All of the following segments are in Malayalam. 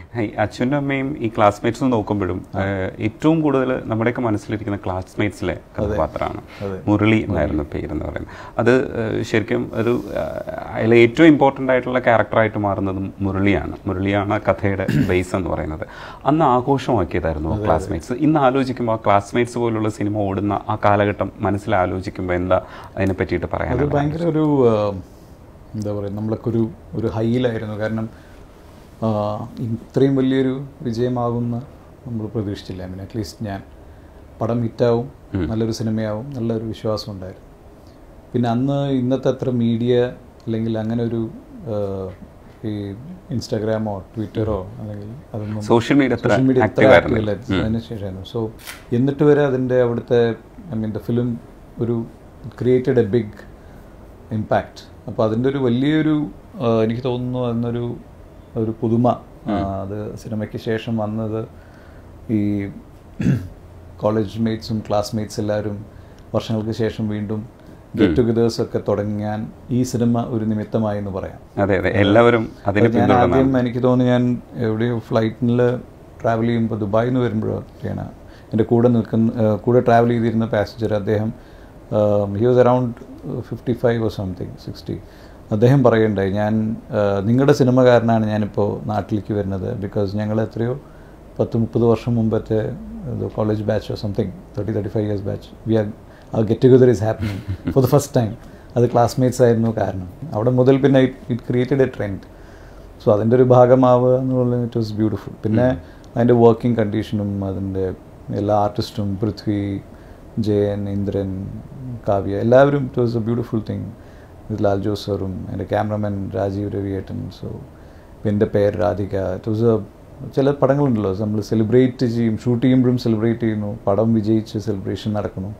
ഈ അച്ഛനും അമ്മയും ഈ ക്ലാസ്മേറ്റ്സ് നോക്കുമ്പോഴും ഏഹ്, ഏറ്റവും കൂടുതൽ നമ്മുടെയൊക്കെ മനസ്സിലിരിക്കുന്ന ക്ലാസ്മേറ്റ്സിലെ കഥാപാത്രമാണ് മുരളി എന്നായിരുന്നു പേരെന്ന് പറയുന്നത് അത് ഏഹ്, ശരിക്കും ഒരു അതിൽ ഏറ്റവും ഇമ്പോർട്ടൻ്റ് ആയിട്ടുള്ള ക്യാരക്ടറായിട്ട് മാറുന്നതും മുരളിയാണ് മുരളിയാണ് ആ കഥയുടെ ബേസ് എന്ന് പറയുന്നത് അന്ന് ആഘോഷമാക്കിയതായിരുന്നു ക്ലാസ്മേറ്റ്സ് ഇന്ന് ആലോചിക്കുമ്പോൾ ആ ക്ലാസ്മേറ്റ്സ് പോലുള്ള സിനിമ ഓടുന്ന ആ കാലഘട്ടം മനസ്സിൽ ആലോചിക്കുമ്പോൾ എന്താ അതിനെ പറ്റിയിട്ട് അത് പറയാനുള്ളത് ഭയങ്കര ഒരു ആ, എന്താ പറയുക നമ്മളൊക്കെ ഒരു ഒരു ഹൈയിലായിരുന്നു കാരണം ആ, ഇത്രയും വലിയൊരു വിജയമാകുന്ന നമ്മൾ പ്രതീക്ഷിച്ചില്ല ഐ മീൻ അറ്റ്ലീസ്റ്റ് ഞാൻ പടം ഹിറ്റാവും നല്ലൊരു സിനിമയാവും നല്ലൊരു വിശ്വാസം ഉണ്ടായിരുന്നു പിന്നെ അന്ന് ഇന്നത്തെ അത്ര മീഡിയ അല്ലെങ്കിൽ അങ്ങനെ ഒരു ആ, ഈ ഇൻസ്റ്റാഗ്രാമോ ട്വിറ്ററോ അല്ലെങ്കിൽ അതൊന്നും സോഷ്യൽ മീഡിയ അത്ര സോഷ്യൽ മീഡിയ ആക്റ്റീവ് ആയിരുന്നു അതിന് ശേഷമായിരുന്നു സോ എന്നിട്ട് വരെ അതിൻ്റെ അവിടുത്തെ ഐ മീൻ ദ ഫിലിം ഒരു ക്രിയേറ്റഡ് എ ബിഗ് ഇമ്പാക്റ്റ് അപ്പോൾ അതിൻ്റെ ഒരു വലിയൊരു ആ, എനിക്ക് തോന്നുന്നു അതിനൊരു ഒരു പുതുമ ആ, അത് സിനിമയ്ക്ക് ശേഷം വന്നത് ഈ കോളേജ് മേറ്റ്സും ക്ലാസ്മേറ്റ്സ് എല്ലാവരും വർഷങ്ങൾക്ക് ശേഷം വീണ്ടും ഗെറ്റ് ടുഗദേഴ്സ് ഒക്കെ തുടങ്ങാൻ ഈ സിനിമ ഒരു നിമിത്തമായി എന്ന് പറയാം അതെ അതെ എല്ലാവരും അതിനെ ഞാൻ പിന്തുടർന്നാണ് ആദ്യം എനിക്ക് തോന്നുന്നു ഞാൻ എവിടെയോ ഫ്ലൈറ്റിൽ ട്രാവൽ ചെയ്യുമ്പോൾ ദുബായിൽ നിന്ന് വരുമ്പോഴൊക്കെയാണ് എൻ്റെ കൂടെ നിൽക്കുന്ന ഏഹ് കൂടെ ട്രാവൽ ചെയ്തിരുന്ന പാസഞ്ചർ അദ്ദേഹം he was around fifty five or something sixty അദ്ദേഹം പറയുണ്ടായി ഞാൻ ഏഹ് നിങ്ങളുടെ സിനിമ കാരനാണ് ഞാനിപ്പോൾ നാട്ടിലേക്ക് വരുന്നത് ബിക്കോസ് ഞങ്ങൾ എത്രയോ പത്ത് മുപ്പത് വർഷം മുമ്പത്തെ college batch or something thirty thirty five years batch we are a get together is happening for the first time അത് ക്ലാസ്മേറ്റ്സ് ആയിരുന്നു കാരണം അവിടെ മുതൽ പിന്നെ it created a trend so അതിൻ്റെ ഒരു ഭാഗമാവുക എന്നുള്ളത് ഇറ്റ് വാസ് ബ്യൂട്ടിഫുൾ പിന്നെ അതിൻ്റെ വർക്കിംഗ് കണ്ടീഷനും അതിൻ്റെ എല്ലാ ആർട്ടിസ്റ്റും പൃഥ്വി ജയൻ ഇന്ദ്രൻ കാവ്യ എല്ലാവരും it was a beautiful thing ഇത് ലാൽ ജോസ് സാറും എൻ്റെ ക്യാമറമാൻ രാജീവ് രവിയേട്ടൻ സോ എൻ്റെ പേര് രാധിക ഇറ്റ് വാസ് എ ചില പടങ്ങളുണ്ടല്ലോ നമ്മൾ സെലിബ്രേറ്റ് ചെയ്യും ഷൂട്ട് ചെയ്യുമ്പോഴും സെലിബ്രേറ്റ് ചെയ്യുന്നു പടം വിജയിച്ച് സെലിബ്രേഷൻ നടക്കുന്നു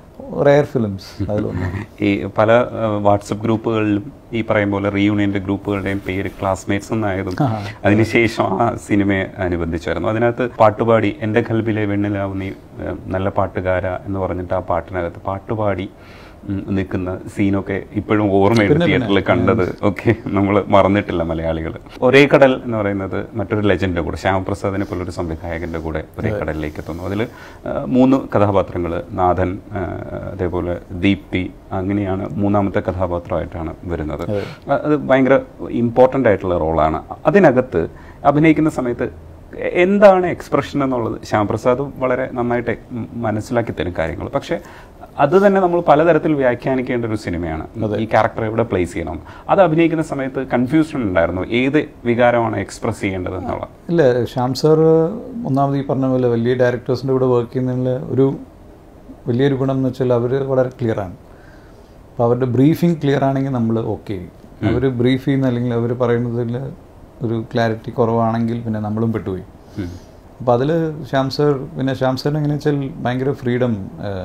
റയർ ഫിലിംസ് അതിലൊന്നാണ് ഈ പല വാട്സപ്പ് ഗ്രൂപ്പുകളിലും ഈ പറയും പോലെ റീയൂണിയൻ്റെ ഗ്രൂപ്പുകളുടെയും പേര് ക്ലാസ്മേറ്റ്സ് എന്നായതും അതിനുശേഷം ആ സിനിമയെ അനുബന്ധിച്ചായിരുന്നു അതിനകത്ത് പാട്ടുപാടി എൻ്റെ കൽബിലെ വെണ്ണിലാവുന്ന ഈ ഏഹ്, നല്ല പാട്ടുകാര എന്ന് പറഞ്ഞിട്ട് ആ പാട്ടിനകത്ത് പാട്ടുപാടി ഉം, നിൽക്കുന്ന സീനൊക്കെ ഇപ്പോഴും ഓർമ്മയുണ്ട് തിയേറ്ററിൽ കണ്ടത് ഒക്കെ നമ്മൾ മറന്നിട്ടില്ല മലയാളികൾ ഒരേ കടൽ എന്ന് പറയുന്നത് മറ്റൊരു ലെജൻഡിൻ്റെ കൂടെ ശ്യാമപ്രസാദിനെ പോലൊരു സംവിധായകൻ്റെ കൂടെ ഒരേ കടലിലേക്ക് എത്തുന്നു അതിൽ മൂന്ന് കഥാപാത്രങ്ങൾ നാഥൻ ആ, അതേപോലെ ദീപ്തി അങ്ങനെയാണ് മൂന്നാമത്തെ കഥാപാത്രമായിട്ടാണ് വരുന്നത് അ- അത് ഭയങ്കര ഇമ്പോർട്ടൻ്റ് ആയിട്ടുള്ള റോളാണ് അതിനകത്ത് അഭിനയിക്കുന്ന സമയത്ത് എന്താണ് എക്സ്പ്രഷൻ എന്നുള്ളത് ശ്യാമപ്രസാദ് വളരെ നന്നായിട്ട് ഉം മനസ്സിലാക്കി തരും കാര്യങ്ങൾ പക്ഷെ അത് തന്നെ നമ്മൾ പലതരത്തിൽ വ്യാഖ്യാനിക്കേണ്ട ഒരു സിനിമയാണ് ഈ ക്യാരക്ടർ എവിടെ പ്ലേസ് ചെയ്യണം അത് അഭിനയിക്കുന്ന സമയത്ത് കൺഫ്യൂഷൻ ഉണ്ടായിരുന്നു ഏത് വികാരമാണ് എക്സ്പ്രസ് ചെയ്യേണ്ടത് എന്നുള്ളത് ഇല്ല ശ്യാം സാർ ഒന്നാമത് ഈ പറഞ്ഞ പോലെ വലിയ ഡയറക്ടേഴ്സിൻ്റെ കൂടെ വർക്ക് ചെയ്യുന്നതിൽ ഒരു വലിയൊരു ഗുണം എന്ന് വെച്ചാൽ അവർ വളരെ ക്ലിയറാണ് അപ്പോൾ അവരുടെ ബ്രീഫിംഗ് ക്ലിയർ ആണെങ്കിൽ നമ്മൾ ഓക്കെ അവർ ബ്രീഫ് ചെയ്യുന്ന അല്ലെങ്കിൽ അവർ പറയുന്നതിൽ ഒരു ക്ലാരിറ്റി കുറവാണെങ്കിൽ പിന്നെ നമ്മളും പെട്ടുപോയി ഉം. അപ്പോൾ അതിൽ ശ്യാം സാർ പിന്നെ ശ്യാം സാറിന് എങ്ങനെയാ വെച്ചാൽ ഭയങ്കര ഫ്രീഡം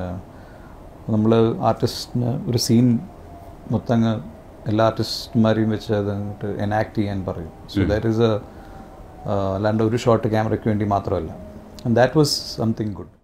നമ്മൾ ആർട്ടിസ്റ്റിന് ഒരു സീൻ മൊത്തം അങ്ങ് എല്ലാ ആർട്ടിസ്റ്റ്മാരെയും വെച്ച് അത് അങ്ങോട്ട് എനാക്ട് ചെയ്യാൻ പറയും സോ ദാറ്റ് ഈസ് എ അല്ലാണ്ട് ഒരു ഷോട്ട് ക്യാമറയ്ക്ക് വേണ്ടി മാത്രമല്ല and that was something good